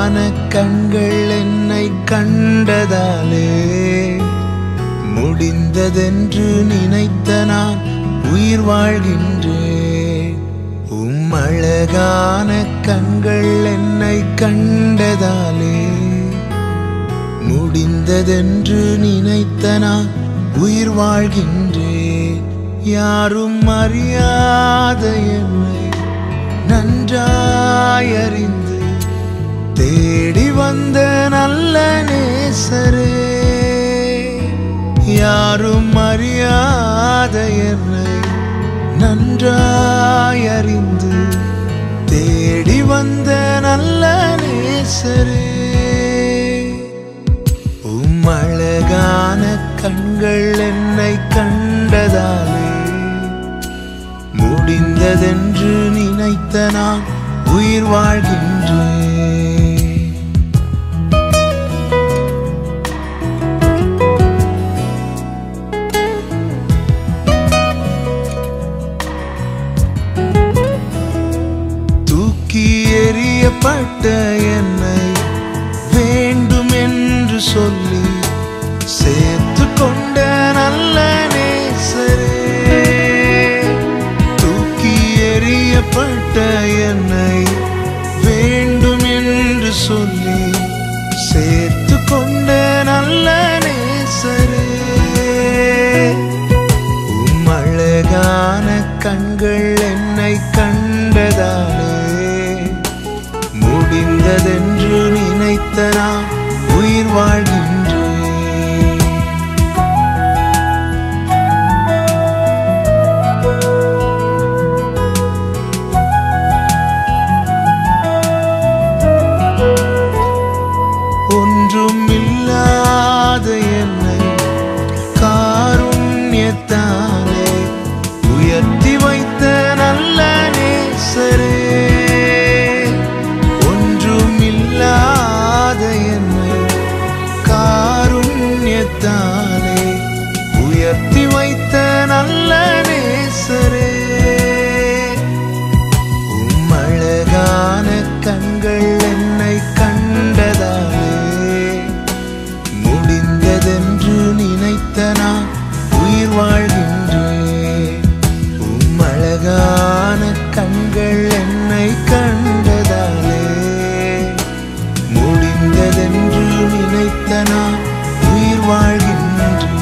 அழகான கண்கள் என்னை கண்டதாலே முடிந்ததென்று நினைத்த நான் உயிர் வாழ்கின்றேன் உம் அழகான கண்கள் என்னை கண்டதாலே முடிந்ததென்று நினைத்த நான் உயிர் வாழ்கின்றேன் யாரும் அறியாத என்னை நன்றாய் அறிந்து தேடி வந்த நல்ல நேசரே யாரும் அறியாத என்னை நன்றாய் அறிந்து தேடி வந்த நல்ல நேசரே உம் அழகான கண்கள் என்னை கண்டதாலே முடிந்ததென்று நினைத்த நான் உயிர் வாழ்கின்றேன் தூக்கி எறியப்பட்ட என்னை வேண்டும் என்று சொல்லி சேர்த்து கொண்ட நல்ல நேசரே தூக்கி எறியப்பட்ட என்னை வேண்டும் என்று சொல்லி சேர்த்து கொண்ட நல்ல நேசரே உம் அழகான கண்கள் என்னை கண்டதாலே முடிந்ததென்று நினைத்த நான் உயிர் வாழ்கின்றேன் ஒன்றும் இல்லாத என்னை காருண்யத்தானே உயர்த்தி வைத்த நல்ல நேசரே ஒன்றும் இல்லாத என்னை காருண்யத்தானே உயர்த்தி வைத்த நல்ல நேசரே உம் அழகான கண்கள் என்னை கண்டதாலே முடிந்ததென்று நினைத்த நான் உயிர் வாழ்கின்றேன் உம் அழகான கண்கள் என்னை கண்டதாலே முடிந்ததென்று நினைத்த நான் உயிர் வாழ்கின்றேன்